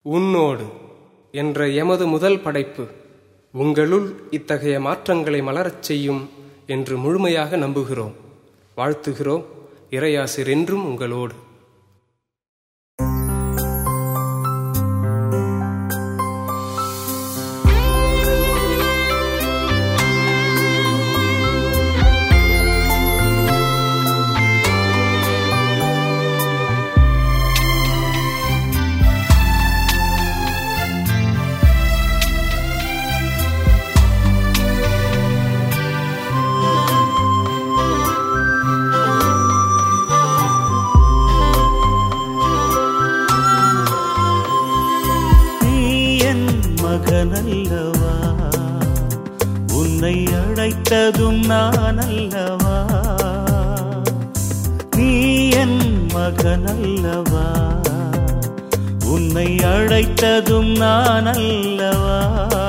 உன்னோடு என்ற எமது முதல் படைப்பு உங்களுள் இத்தகைய மாற்றங்களை மலரச் செய்யும் என்று முழுமையாக நம்புகிறோம் வாழ்த்துகிறோம் இறையாசிர் என்றும் உங்களோடு நீ என் மகனல்லவா உன்னை அழைத்ததும் நான் அல்லவா நீ என் மகனல்லவா உன்னை அழைத்ததும் நான் அல்லவா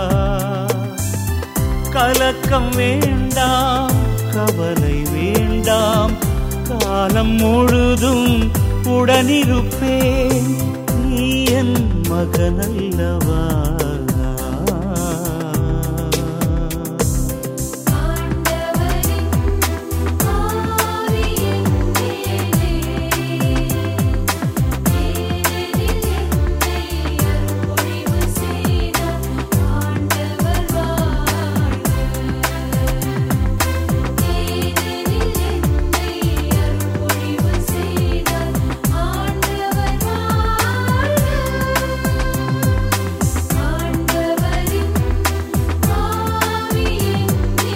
கலக்கம் வேண்டாம் கவலை வேண்டாம் காலம் முழுதும் உடனிருப்பேன் நீ என் மகனல்லவா ஆண்டவரின் ஆவியின் மேலே ஏனெனில் என்னை அருள்பொழிவு செய்தார் ஆண்டவர் வாழ்க ஏனெனில் என்னை அருள்பொழிவு செய்தார் ஆண்டவர் வாழ்க ஆண்டவரின் ஆவியின்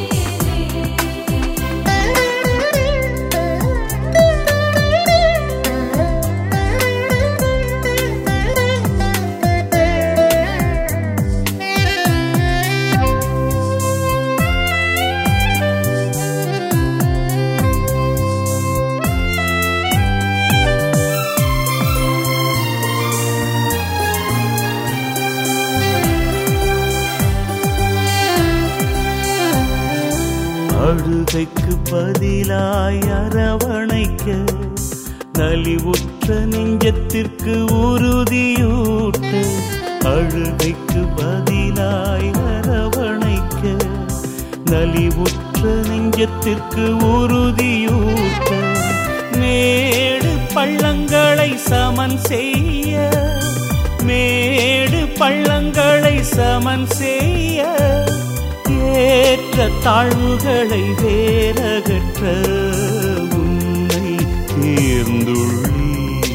அழுகைக்கு பதிலாய் அரவணைக்க நலிவுற்ற நெஞ்சத்திற்கு உறுதியூட்ட அழுகைக்கு பதிலாய் அரவணைக்க நலிவுற்ற நெஞ்சத்திற்கு உறுதியூட்ட மேடு பள்ளங்களை சமன் செய்ய மேடு பள்ளங்களை சமன் செய்ய ஏற்ற தாழ்வுகளை வேறகற்ற உன்னை தேர்ந்துள்ளி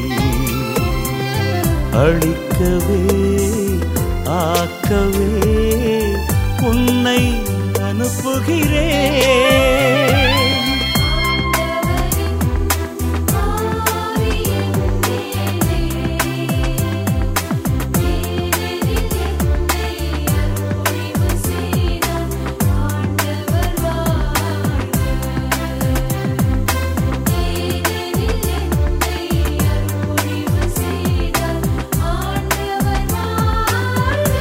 அழிக்கவே ஆக்கவே உன்னை அனுப்புகிறேன் ஆவியின் மேலே ஏனெனில் என்னை அருள்பொழிவு செய்தார் ஆண்டவர் வாழ்க ஏனெனில் என்னை அருள்பொழிவு செய்தார் ஆண்டவர் வாழ்க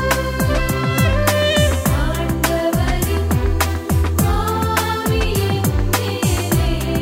ஆண்டவரின் ஆவியின் மேலே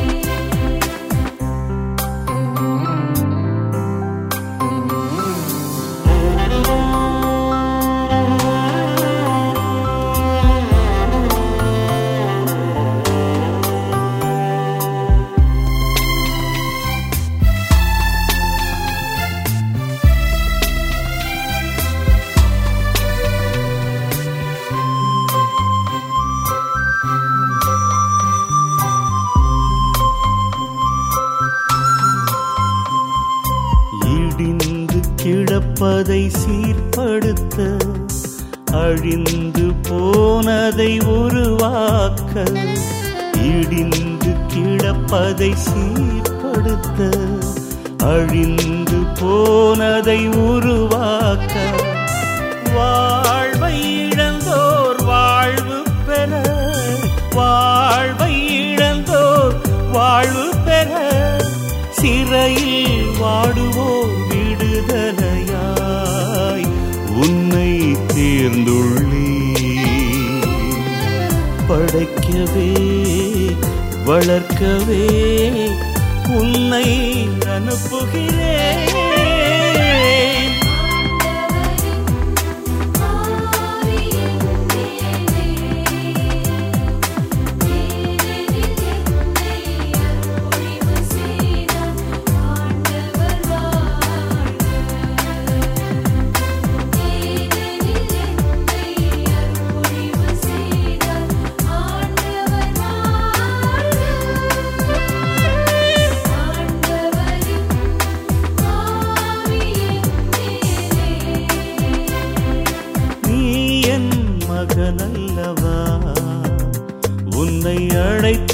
இடிந்து கிடப்பதை சீர்படுத்த அழிந்து போனதை உருவாக்க இடிந்து கிடப்பதை சீர்படுத்த அழிந்து போனதை உருவாக்க வாழ்வை இழந்தோர் வாழ்வு பெற வாழ்வை இழந்தோர் வாழ்வு பெற சிறையில் வாடுவோர் விடுதலையாய் உன்னை தேர்ந்துள்ளி படைக்கவே வளர்க்கவே உன்னை அனுப்புகிறேன்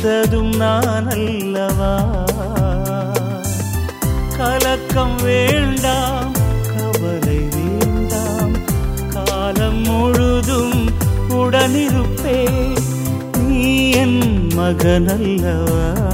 பெற்றதும் நான் அல்லவா கலக்கம் வேண்டாம் கவலை வேண்டாம் காலம் முழுதும் உடனிருப்பே நீ என் மகனல்லவா